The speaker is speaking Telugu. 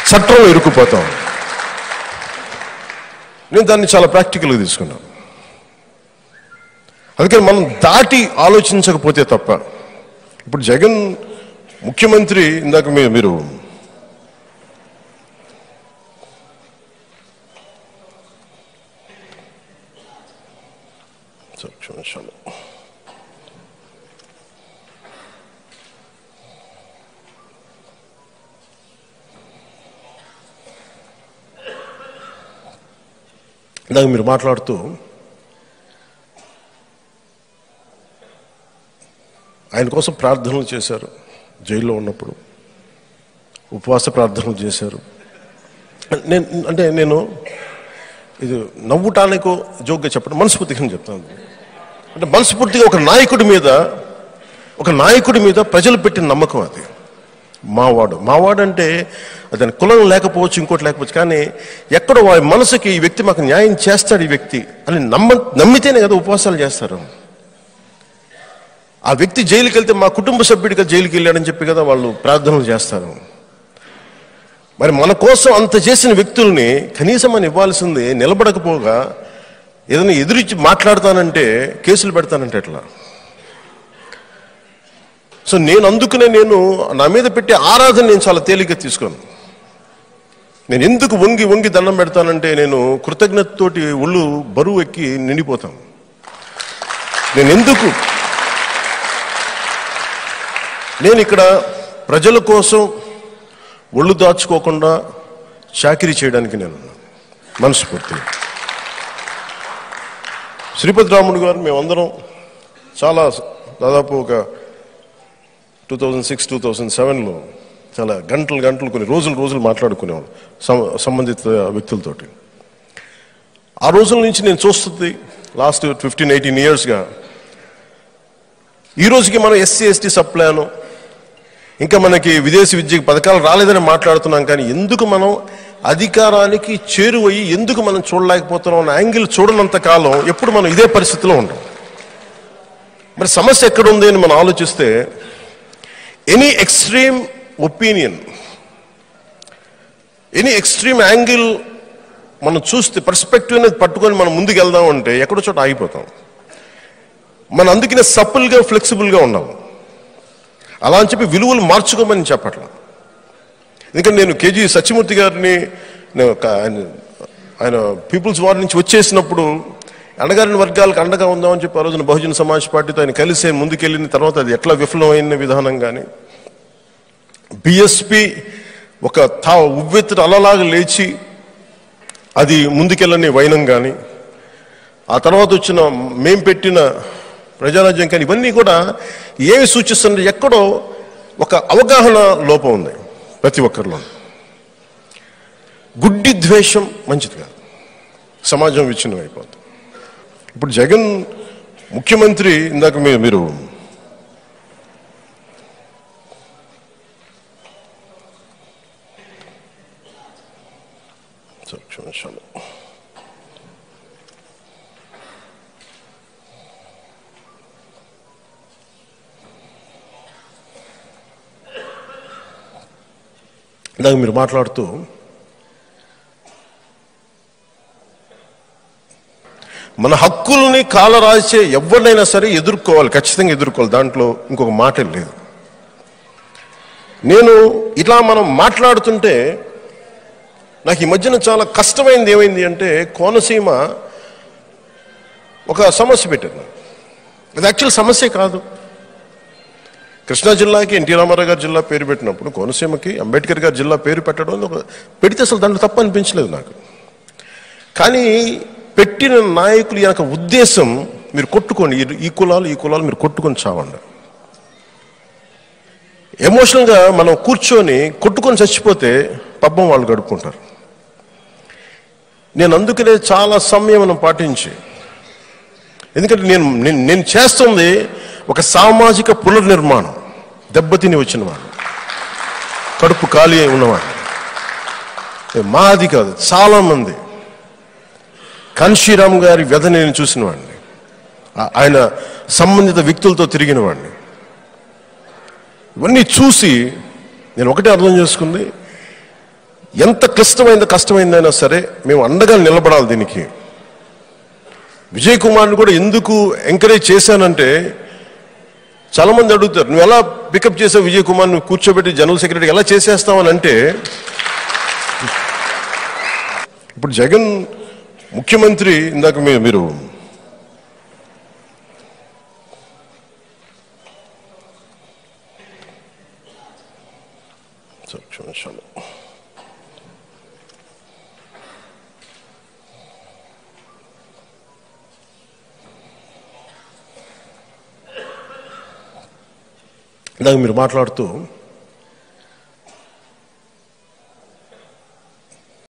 చట్టంలో ఇరుక్కుపోతాం నేను దాన్ని చాలా ప్రాక్టికల్గా తీసుకున్నాను అందుకని మనం దాటి ఆలోచించకపోతే తప్ప ఇప్పుడు జగన్ ముఖ్యమంత్రి ఇందాక మీరు మీరు సరే, ఒక్క నిమిషాలు. ఇందాక మీరు మాట్లాడుతూ ఆయన కోసం ప్రార్థనలు చేశారు జైల్లో ఉన్నప్పుడు ఉపవాస ప్రార్థనలు చేశారు నేను అంటే నేను ఇది నవ్వుటానికో జోక్గా చెప్పడం మనస్ఫూర్తిగా చెప్తాను అంటే మనస్ఫూర్తిగా ఒక నాయకుడి మీద ఒక నాయకుడి మీద ప్రజలు పెట్టిన నమ్మకం అది మావాడు మావాడు అంటే అతని కులం లేకపోవచ్చు ఇంకోటి లేకపోవచ్చు కానీ ఎక్కడో వారి మనసుకి ఈ వ్యక్తి మాకు న్యాయం చేస్తాడు ఈ వ్యక్తి అని నమ్మ నమ్మితేనే కదా ఉపవాసాలు చేస్తారు ఆ వ్యక్తి జైలుకి వెళ్తే మా కుటుంబ సభ్యుడిగా జైలుకి వెళ్ళాడని చెప్పి కదా వాళ్ళు ప్రార్థనలు చేస్తారు మరి మన కోసం అంత చేసిన వ్యక్తుల్ని కనీసం మనం ఇవ్వాల్సింది నిలబడకపోగా ఏదైనా ఎదురిచ్చి మాట్లాడతానంటే కేసులు పెడతానంటే ఎట్లా సో నేను అందుకునే నేను నా మీద పెట్టే ఆరాధన నేను చాలా తేలిగ్గా తీసుకోను నేను ఎందుకు వంగి వంగి దండం పెడతానంటే నేను కృతజ్ఞతతోటి ఒళ్ళు బరువు ఎక్కి నిండిపోతాను నేను ఎందుకు నేను ఇక్కడ ప్రజల కోసం ఒళ్ళు దాచుకోకుండా చాకిరీ చేయడానికి నేను ఉన్నాను. మనస్ఫూర్తిగా శ్రీపతి రాముడు గారు మేమందరం చాలా దాదాపు ఒక two thousand six two thousand సెవెన్లో చాలా గంటలు గంటలు కొన్ని రోజులు రోజులు మాట్లాడుకునేవాడు సం- సంబంధిత వ్యక్తులతోటి ఆ రోజుల నుంచి నేను చూస్తుంది లాస్ట్ ఫిఫ్టీన్ ఎయిటీన్ ఇయర్స్గా ఈ రోజుకి మనం ఎస్సీ ఎస్టీ సబ్ ప్లాను ఇంకా మనకి విదేశీ విద్యకి పథకాలు రాలేదని మాట్లాడుతున్నాం కానీ ఎందుకు మనం అధికారానికి చేరువయ్యి ఎందుకు మనం చూడలేకపోతున్నాం అన్న యాంగిల్ చూడనంత కాలం ఎప్పుడు మనం ఇదే పరిస్థితిలో ఉంటాం మరి సమస్య ఎక్కడ ఉంది అని మనం ఆలోచిస్తే any extreme opinion any extreme angle మనం చూస్తే పర్స్పెక్టివ్ అనేది పట్టుకొని మనం ముందుకు వెళ్దాం అంటే ఎక్కడో చోట ఆగిపోతాం మనం అందుకనే సప్పుల్గా ఫ్లెక్సిబుల్గా ఉన్నాం అలా అని చెప్పి విలువలు మార్చుకోమని చెప్పట్లా ఎందుకంటే నేను కేజీ సత్యమూర్తి గారిని నేను ఒక ఆయన- ఆయన పీపుల్స్ వార్ నుంచి వచ్చేసినప్పుడు అణగారిన వర్గాలకు అండగా ఉందామని చెప్పి ఆ రోజున బహుజన సమాజ్ పార్టీతో ఆయన కలిసి ఆయన ముందుకెళ్ళిన తర్వాత అది ఎట్లా విఫలమైన విధానం కానీ బిఎస్పి ఒక తా ఉవ్వెత్తున అలలాగా లేచి అది ముందుకెళ్ళని వైనం కానీ ఆ తర్వాత వచ్చిన మేం పెట్టిన ప్రజారాజ్యం కానీ ఇవన్నీ కూడా ఏమి సూచిస్తుంది ఎక్కడో ఒక అవగాహన లోపం ఉంది ప్రతి ఒక్కరిలో గుడ్డి ద్వేషం మంచిది కాదు సమాజం విచ్ఛిన్నం అయిపోతుంది ఇప్పుడు జగన్ ముఖ్యమంత్రి ఇందాక మీరు మీరు సరే, ఒక్క నిమిషం. ఇందాక మీరు మాట్లాడుతూ మన హక్కుల్ని కాలరాసే ఎవరినైనా సరే ఎదుర్కోవాలి ఖచ్చితంగా ఎదుర్కోవాలి దాంట్లో ఇంకొక మాట లేదు నేను ఇట్లా మనం మాట్లాడుతుంటే నాకు ఈ మధ్యన చాలా కష్టమైంది ఏమైంది అంటే కోనసీమ ఒక సమస్య పెట్టారు నాకు. అది యాక్చువల్ సమస్య కాదు కృష్ణా జిల్లాకి ఎన్టీ రామారావు గారి జిల్లా పేరు పెట్టినప్పుడు కోనసీమకి అంబేద్కర్ గారి జిల్లా పేరు పెట్టడం అనేది ఒక పెడితే అసలు దాంట్లో తప్పు అనిపించలేదు నాకు కానీ పెట్టిన నాయకులు యొక్క ఉద్దేశం మీరు కొట్టుకోండి ఈ- ఈ కులాలు ఈ కులాలు మీరు కొట్టుకొని చావండి ఎమోషనల్గా మనం కూర్చొని కొట్టుకొని చచ్చిపోతే పబ్బం వాళ్ళు గడుపుకుంటారు నేను అందుకనే చాలా సంయమనం పాటించి ఎందుకంటే నేను నేను- నేను చేస్తుంది ఒక సామాజిక పునర్నిర్మాణం దెబ్బతిని వచ్చిన వాడు కడుపు ఖాళీ అయి ఉన్నవాడు ఏ మాది కాదు చాలా మంది కాన్షీరామ్ గారి వ్యధ నేను చూసిన వాడిని ఆ- ఆయన సంబంధిత వ్యక్తులతో తిరిగిన వాడిని ఇవన్నీ చూసి నేను ఒకటే అర్థం చేసుకుంది ఎంత క్లిష్టమైందో కష్టమైందైనా సరే మేము అండగా నిలబడాలి దీనికి విజయ్ కుమార్ని కూడా ఎందుకు ఎంకరేజ్ చేశానంటే చాలా మంది అడుగుతారు నువ్వు ఎలా పికప్ చేసావు విజయ్ కుమార్ నువ్వు కూర్చోబెట్టి జనరల్ సెక్రటరీ ఎలా చేసేస్తావని అంటే ఇప్పుడు జగన్ ముఖ్యమంత్రి ఇందాక మీ- మీరు సరే, ఒక్క నిమిషాలు. ఇందాక మీరు మాట్లాడుతూ